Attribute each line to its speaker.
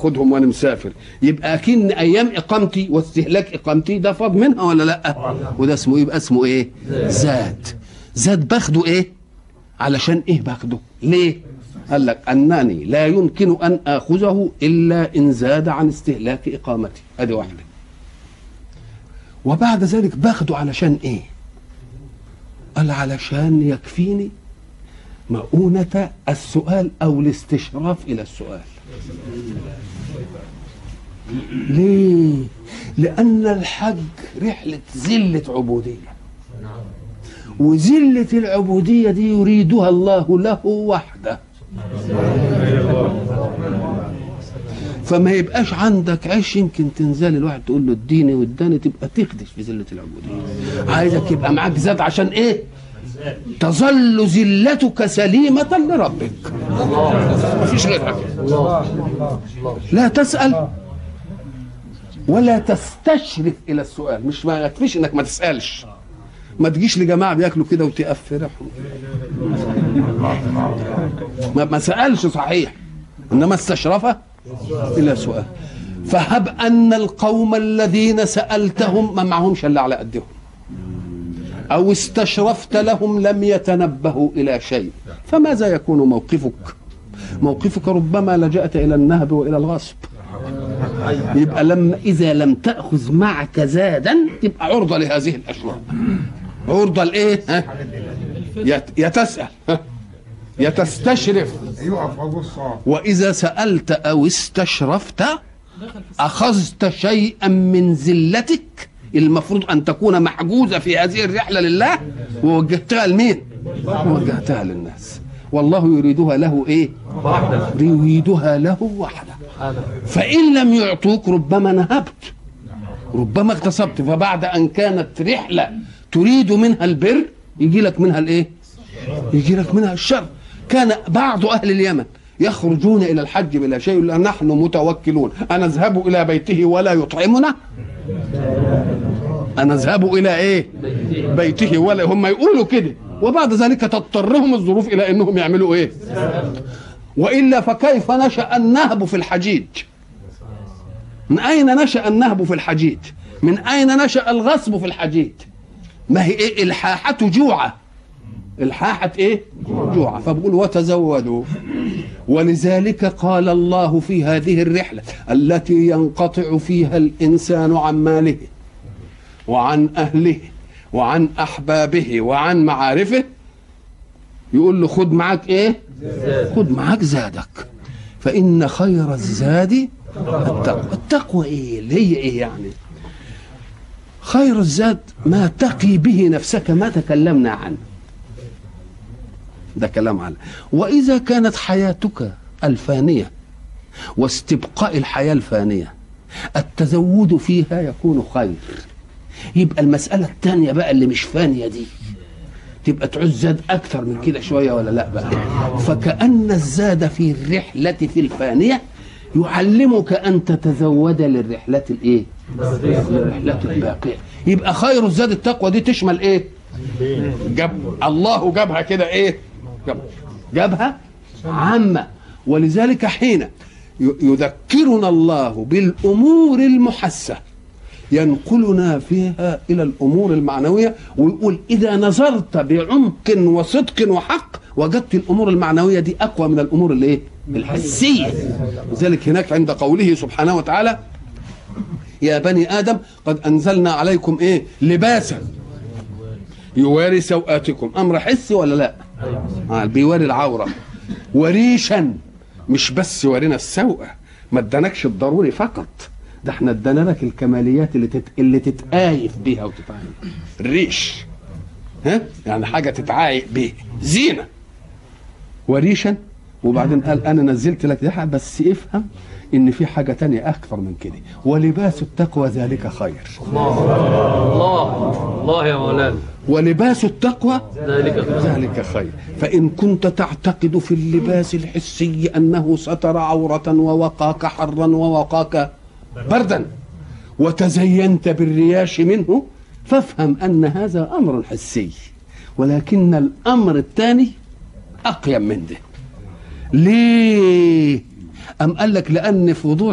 Speaker 1: واخدهم وانا مسافر يبقى اكن ايام اقامتي واستهلاك اقامتي ده فاض منها ولا لا وده اسمه يبقى اسمه ايه زاد زاد باخده ايه علشان ايه باخده ليه قال لك انني لا يمكن ان اخذه الا ان زاد عن استهلاك اقامتي ادي واحده وبعد ذلك باخده علشان ايه قال علشان يكفيني مؤونة السؤال أو الاستشراف إلى السؤال ليه؟ لأن الحج رحلة زلة عبودية وزلة العبودية دي يريدها الله له وحده فما يبقاش عندك عيش يمكن تنزل الواحد تقول له اديني واداني تبقى تخدش في ذله العبوديه عايزك يبقى معاك زاد عشان ايه تظل ذلتك سليمة لربك مفيش غيرها لا تسأل ولا تستشرف إلى السؤال مش ما يكفيش إنك ما تسألش ما تجيش لجماعة بياكلوا كده وتقفرهم ما, ما سألش صحيح إنما استشرف إلى سؤال فهب أن القوم الذين سألتهم ما معهمش إلا على قدهم أو استشرفت لهم لم يتنبهوا إلى شيء فماذا يكون موقفك موقفك ربما لجأت إلى النهب وإلى الغصب يبقى لما إذا لم تأخذ معك زادا تبقى عرضة لهذه الأشياء عرضة لإيه ها؟ يت- يتسأل ها؟ يتستشرف
Speaker 2: يقف ابص اه
Speaker 1: وإذا سألت أو استشرفت أخذت شيئا من زلتك المفروض أن تكون محجوزة في هذه الرحلة لله ووجهتها لمين؟ ووجهتها للناس والله يريدها له إيه؟ يريدها له وحده فإن لم يعطوك ربما نهبت ربما اغتصبت فبعد أن كانت رحلة تريد منها البر يجي لك منها الإيه؟ يجي لك منها الشر كان بعض أهل اليمن يخرجون إلى الحج بلا شيء يقول نحن متوكلون أنا أذهب إلى بيته ولا يطعمنا أنا أذهب إلى إيه بيته ولا هم يقولوا كده وبعد ذلك تضطرهم الظروف إلى أنهم يعملوا إيه وإلا فكيف نشأ النهب في الحجيج من أين نشأ النهب في الحجيج من أين نشأ الغصب في الحجيج ما هي إيه الحاحة جوعة الحاحة ايه جوعة فبقول وتزودوا ولذلك قال الله في هذه الرحلة التي ينقطع فيها الإنسان عن ماله وعن أهله وعن أحبابه وعن معارفه يقول له خد معاك ايه خد معاك زادك فإن خير الزاد التقوى التقوى ايه اللي هي ايه يعني خير الزاد ما تقي به نفسك ما تكلمنا عنه ده كلام على وإذا كانت حياتك الفانية واستبقاء الحياة الفانية التزود فيها يكون خير يبقى المسألة الثانية بقى اللي مش فانية دي تبقى تعوز زاد أكثر من كده شوية ولا لا بقى فكأن الزاد في الرحلة في الفانية يعلمك أن تتزود للرحلة الإيه؟ للرحلة الباقية يبقى خير الزاد التقوى دي تشمل إيه؟ جاب الله جابها كده ايه جاب جابها عامة ولذلك حين ي- يذكرنا الله بالأمور المحسة ينقلنا فيها إلى الأمور المعنوية ويقول إذا نظرت بعمق وصدق وحق وجدت الأمور المعنوية دي أقوى من الأمور الإيه؟ الحسية لذلك هناك عند قوله سبحانه وتعالى يا بني آدم قد أنزلنا عليكم إيه لباسا يواري سوآتكم امر حسي ولا لا آه بيواري العوره وريشا مش بس ورينا السوءة ما ادانكش الضروري فقط ده احنا ادانا لك الكماليات اللي تت... اللي تتآيف بيها وتتعايف الريش ها يعني حاجه تتعايق بيه زينه وريشا وبعدين قال انا نزلت لك ده بس افهم ان في حاجه تانية اكثر من كده ولباس التقوى ذلك خير
Speaker 3: الله الله يا مولانا
Speaker 1: ولباس التقوى
Speaker 3: ذلك خير.
Speaker 1: ذلك خير فإن كنت تعتقد في اللباس الحسي أنه ستر عورة ووقاك حرا ووقاك بردا وتزينت بالرياش منه فافهم أن هذا أمر حسي ولكن الأمر الثاني أقيم من ده ليه أم قال لك لأن في وضوح